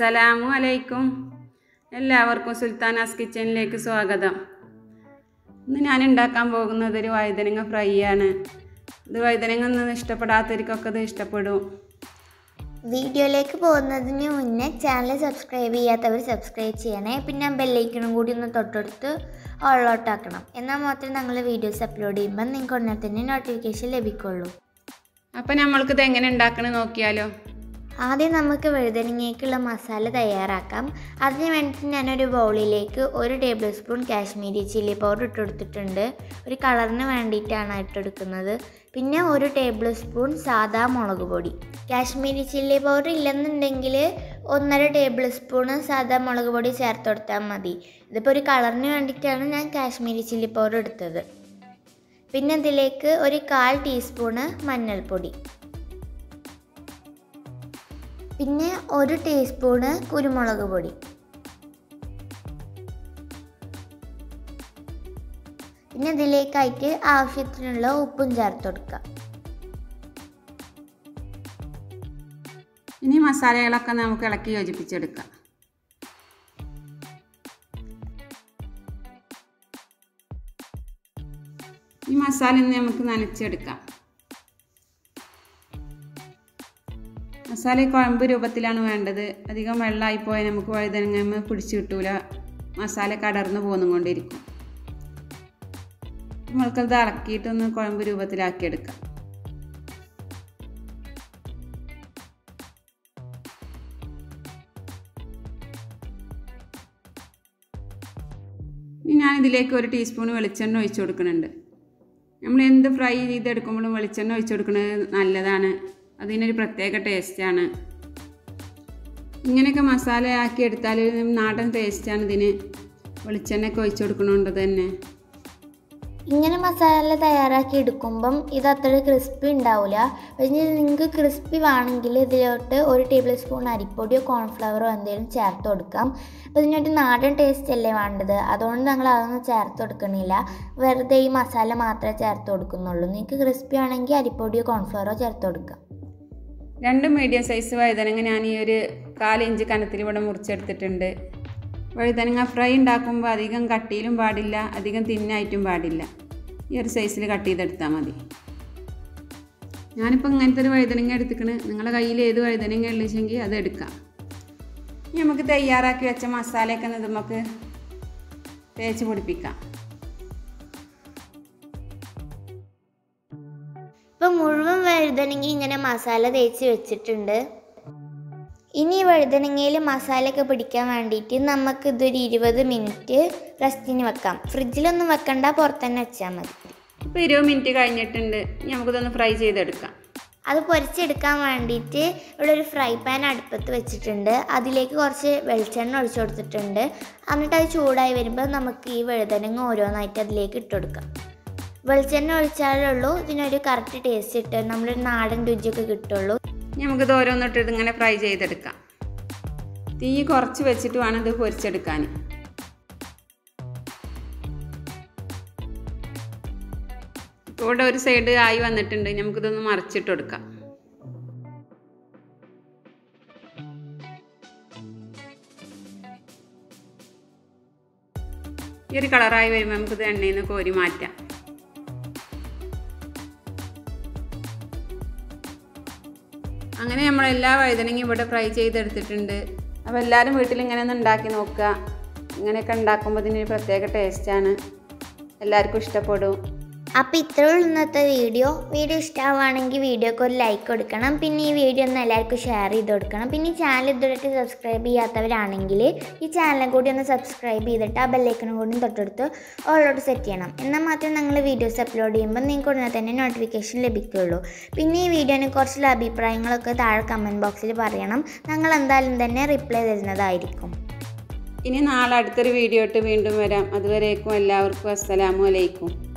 അസ്സലാമു അലൈക്കും എല്ലാവർക്കും സുൽത്താനാസ് കിച്ചണിലേക്ക് സ്വാഗതം ഇന്ന് ഞാൻ ഉണ്ടാക്കാൻ പോകുന്നത് ഒരു വഴുതനങ്ങ ഫ്രൈ ആണ് ഇത് വഴുതനങ്ങ ഒന്നും ഇഷ്ടപ്പെടാത്തവർക്കൊക്കെ ഇത് ഇഷ്ടപ്പെടും വീഡിയോയിലേക്ക് പോകുന്നതിന് മുന്നേ ചാനൽ സബ്സ്ക്രൈബ് ചെയ്യാത്തവർ സബ്സ്ക്രൈബ് ചെയ്യണേ പിന്നെ ബെല്ലൈക്കണും കൂടി ഒന്ന് തൊട്ടടുത്ത് ഓളോട്ടാക്കണം എന്നാൽ മാത്രമേ ഞങ്ങൾ വീഡിയോസ് അപ്ലോഡ് ചെയ്യുമ്പോൾ നിങ്ങൾക്ക് ഉടനെ തന്നെ നോട്ടിഫിക്കേഷൻ ലഭിക്കുള്ളൂ അപ്പം നമ്മൾക്കിത് എങ്ങനെ ഉണ്ടാക്കണമെന്ന് നോക്കിയാലോ ആദ്യം നമുക്ക് വഴുതനങ്ങയ്ക്കുള്ള മസാല തയ്യാറാക്കാം അതിന് വേണ്ടിയിട്ട് ഞാനൊരു ബൗളിലേക്ക് ഒരു tablespoon Kashmiri chilli powder ഇട്ടെടുത്തിട്ടുണ്ട് ഒരു കളറിന് വേണ്ടിയിട്ടാണ് ഇട്ടെടുക്കുന്നത് പിന്നെ ഒരു ടേബിൾ സ്പൂൺ സാദാ മുളക് പൊടി കാശ്മീരി ചില്ലി പൗഡർ ഇല്ലെന്നുണ്ടെങ്കിൽ ഒന്നര ടേബിൾ സ്പൂണ് സാദാ മുളക് പൊടി ചേർത്ത് കൊടുത്താൽ മതി ഇതിപ്പോൾ ഒരു കളറിന് വേണ്ടിയിട്ടാണ് ഞാൻ കാശ്മീരി ചില്ലി പൗഡർ എടുത്തത് പിന്നെ ഇതിലേക്ക് ഒരു കാൽ ടീസ്പൂണ് മഞ്ഞൾപ്പൊടി പിന്നെ ഒരു ടീസ്പൂണ് കുരുമുളക് പൊടി പിന്നെ ഇതിലേക്കായിട്ട് ആവശ്യത്തിനുള്ള ഉപ്പും ചേർത്ത് കൊടുക്കാം ഇനി മസാലകളൊക്കെ നമുക്ക് ഇളക്കി യോജിപ്പിച്ചെടുക്കാം ഈ മസാല ഇന്ന് നമുക്ക് നനച്ചെടുക്കാം മസാല കുഴമ്പ് രൂപത്തിലാണ് വേണ്ടത് അധികം വെള്ളമായി പോയാൽ നമുക്ക് വഴുതനങ്ങ പിടിച്ചു കിട്ടൂല മസാല കടർന്നു പോന്നും കൊണ്ടിരിക്കും നമ്മൾക്കത് ഇളക്കിയിട്ടൊന്ന് കുഴമ്പ് രൂപത്തിലാക്കിയെടുക്കാം ഇനി ഞാൻ ഇതിലേക്ക് ഒരു ടീസ്പൂൺ വെളിച്ചെണ്ണ ഒഴിച്ചു കൊടുക്കുന്നുണ്ട് നമ്മൾ എന്ത് ഫ്രൈ ചെയ്തെടുക്കുമ്പോഴും വെളിച്ചെണ്ണ ഒഴിച്ചു കൊടുക്കുന്നത് നല്ലതാണ് അതിനൊരു പ്രത്യേക ടേസ്റ്റാണ് ഇങ്ങനെയൊക്കെ മസാല ആക്കി എടുത്താൽ നാടൻ ടേസ്റ്റാണ് ഇതിന് വെളിച്ചെണ്ണയൊക്കെ ഒഴിച്ചു കൊടുക്കണോണ്ട് തന്നെ ഇങ്ങനെ മസാല തയ്യാറാക്കി എടുക്കുമ്പം ഇത് അത്ര ക്രിസ്പി ഉണ്ടാവില്ല പക്ഷേ നിങ്ങൾക്ക് ക്രിസ്പി വേണമെങ്കിൽ ഇതിലോട്ട് ഒരു ടേബിൾ സ്പൂൺ അരിപ്പൊടിയോ കോൺഫ്ലവറോ എന്തെങ്കിലും ചേർത്ത് കൊടുക്കാം അപ്പോൾ ഇതിനൊരു നാടൻ ടേസ്റ്റ് അല്ലേ വേണ്ടത് അതുകൊണ്ട് ഞങ്ങൾ അതൊന്നും ചേർത്ത് കൊടുക്കണില്ല വെറുതെ ഈ മസാല മാത്രമേ ചേർത്ത് കൊടുക്കുന്നുള്ളൂ നിങ്ങൾക്ക് ക്രിസ്പി ആണെങ്കിൽ അരിപ്പൊടിയോ കോൺഫ്ലവറോ ചേർത്ത് കൊടുക്കാം രണ്ട് മീഡിയം സൈസ് വഴുതനങ്ങ ഞാൻ ഈ ഒരു കാലിഞ്ച് കനത്തിൽ ഇവിടെ മുറിച്ചെടുത്തിട്ടുണ്ട് വഴുതനങ്ങ ഫ്രൈ ഉണ്ടാക്കുമ്പോൾ അധികം കട്ടിയിലും പാടില്ല അധികം തിന്നായിട്ടും പാടില്ല ഈ ഒരു സൈസിൽ കട്ട് ചെയ്തെടുത്താൽ മതി ഞാനിപ്പോൾ ഇങ്ങനത്തെ ഒരു വഴുതനങ്ങ എടുത്തിക്കണ് നിങ്ങളുടെ കയ്യിൽ ഏത് വഴുതനങ്ങ ഉള്ളിച്ചെങ്കിൽ അത് എടുക്കാം ഇനി നമുക്ക് തയ്യാറാക്കി വെച്ച മസാലയൊക്കെ ഒന്ന് നമുക്ക് തേച്ച് പിടിപ്പിക്കാം ഇപ്പം മുഴുവൻ വഴുതനങ്ങ ഇങ്ങനെ മസാല തേച്ച് വെച്ചിട്ടുണ്ട് ഇനി വഴുതനങ്ങയിൽ മസാലയൊക്കെ പിടിക്കാൻ വേണ്ടിയിട്ട് നമുക്ക് ഇതൊരു ഇരുപത് മിനിറ്റ് റെസ്റ്റിന് വെക്കാം ഫ്രിഡ്ജിലൊന്നും വെക്കണ്ട പുറത്തുതന്നെ വെച്ചാൽ മതി ഇപ്പോൾ ഇരുപത് മിനിറ്റ് കഴിഞ്ഞിട്ടുണ്ട് ഇനി നമുക്കിതൊന്ന് ഫ്രൈ ചെയ്തെടുക്കാം അത് പൊരിച്ചെടുക്കാൻ വേണ്ടിയിട്ട് ഇവിടെ ഒരു ഫ്രൈ പാൻ അടുപ്പത്ത് വെച്ചിട്ടുണ്ട് അതിലേക്ക് കുറച്ച് വെളിച്ചെണ്ണ ഒഴിച്ചു കൊടുത്തിട്ടുണ്ട് എന്നിട്ട് അത് ചൂടായി വരുമ്പോൾ നമുക്ക് ഈ വഴുതനങ്ങ ഓരോന്നായിട്ട് അതിലേക്ക് ഇട്ട് കൊടുക്കാം വെളിച്ചെണ്ണ ഒഴിച്ചാലേ ഉള്ളൂ ഇതിനൊരു കറക്റ്റ് ടേസ്റ്റ് കിട്ടും നമ്മളൊരു നാടൻ രുചിയൊക്കെ കിട്ടുള്ളൂ ഇനി നമുക്കിത് ഓരോന്നിട്ടിട്ട് ഇങ്ങനെ ഫ്രൈ ചെയ്തെടുക്കാം തീ കുറച്ച് വെച്ചിട്ട് വേണം ഇത് പൊരിച്ചെടുക്കാൻ ഇപ്പോൾ ഇവിടെ ഒരു സൈഡ് ആയി വന്നിട്ടുണ്ട് നമുക്കിതൊന്ന് മറിച്ചിട്ട് കൊടുക്കാം ഈ ഒരു കളറായി വരുമ്പോൾ നമുക്കിത് എണ്ണയിൽ നിന്ന് കോരി മാറ്റാം അങ്ങനെ നമ്മൾ എല്ലാ വഴുതനങ്ങയും ഇവിടെ ഫ്രൈ ചെയ്തെടുത്തിട്ടുണ്ട് അപ്പോൾ എല്ലാവരും വീട്ടിൽ ഇങ്ങനെ ഒന്ന് ഉണ്ടാക്കി നോക്കുക ഇങ്ങനെയൊക്കെ ഉണ്ടാക്കുമ്പോൾ ഇതിനൊരു പ്രത്യേക ടേസ്റ്റാണ് എല്ലാവർക്കും ഇഷ്ടപ്പെടും അപ്പോൾ ഇത്രേ ഉള്ളൂ ഇന്നത്തെ വീഡിയോ വീഡിയോ ഇഷ്ടമാവുകയാണെങ്കിൽ വീഡിയോക്ക് ഒരു ലൈക്ക് കൊടുക്കണം പിന്നെ ഈ വീഡിയോ ഒന്ന് എല്ലാവർക്കും ഷെയർ ചെയ്ത് കൊടുക്കണം പിന്നെ ഈ ചാനൽ ഇതുവരെയായിട്ട് സബ്സ്ക്രൈബ് ചെയ്യാത്തവരാണെങ്കിൽ ഈ ചാനൽ കൂടി ഒന്ന് സബ്സ്ക്രൈബ് ചെയ്തിട്ട് ആ ബെല്ലൈക്കനും കൂടി തൊട്ടടുത്ത് ഓളോട് സെറ്റ് ചെയ്യണം എന്നാൽ മാത്രമേ ഞങ്ങൾ വീഡിയോസ് അപ്ലോഡ് ചെയ്യുമ്പോൾ നിങ്ങൾക്ക് ഉടനെ തന്നെ നോട്ടിഫിക്കേഷൻ ലഭിക്കുകയുള്ളൂ പിന്നെ ഈ വീഡിയോനെ കുറിച്ചുള്ള അഭിപ്രായങ്ങളൊക്കെ താഴെ കമൻറ്റ് ബോക്സിൽ പറയണം ഞങ്ങൾ എന്തായാലും തന്നെ റിപ്ലൈ തരുന്നതായിരിക്കും ഇനി നാളെ അടുത്തൊരു വീഡിയോ ഇട്ട് വീണ്ടും വരാം അതുവരേക്കും എല്ലാവർക്കും അസ്സലാമു അലൈക്കും